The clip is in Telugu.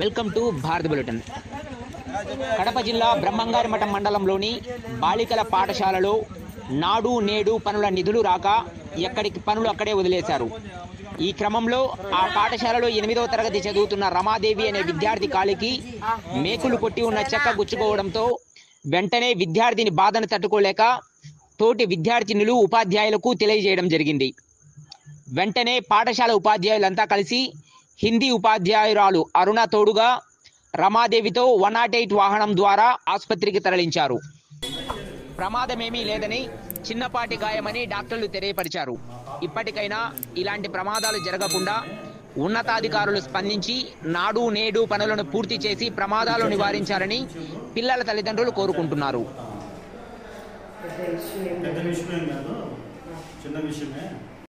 welcome to Bharat bulletin Kadapa జిల్లా బ్రహ్మంగారిమఠం మండలంలోని బాలికల పాఠశాలలో నాడు నేడు పనుల నిధులు రాక ఎక్కడికి పనులు అక్కడే వదిలేశారు ఈ క్రమంలో ఆ పాఠశాలలో ఎనిమిదవ తరగతి చదువుతున్న రమాదేవి అనే విద్యార్థి కాలికి మేకులు కొట్టి ఉన్న చెక్క గుచ్చుకోవడంతో వెంటనే విద్యార్థిని బాధను తట్టుకోలేక తోటి విద్యార్థినులు ఉపాధ్యాయులకు తెలియజేయడం జరిగింది వెంటనే పాఠశాల ఉపాధ్యాయులంతా కలిసి హిందీ ఉపాధ్యాయురాలు అరుణ తోడుగా రమాదేవితో వన్ నాట్ ఎయిట్ వాహనం ద్వారా ఆసుపత్రికి తరలించారు ప్రమాదమేమీ లేదని చిన్నపాటి గాయమని డాక్టర్లు తెలియపరిచారు ఇప్పటికైనా ఇలాంటి ప్రమాదాలు జరగకుండా ఉన్నతాధికారులు స్పందించి నాడు నేడు పనులను పూర్తి చేసి ప్రమాదాలు నివారించాలని పిల్లల తల్లిదండ్రులు కోరుకుంటున్నారు పెద్ద ఇష్యూ ఏం పెద్ద లేదు విషయం ఏం కాదు చిన్న విషయమే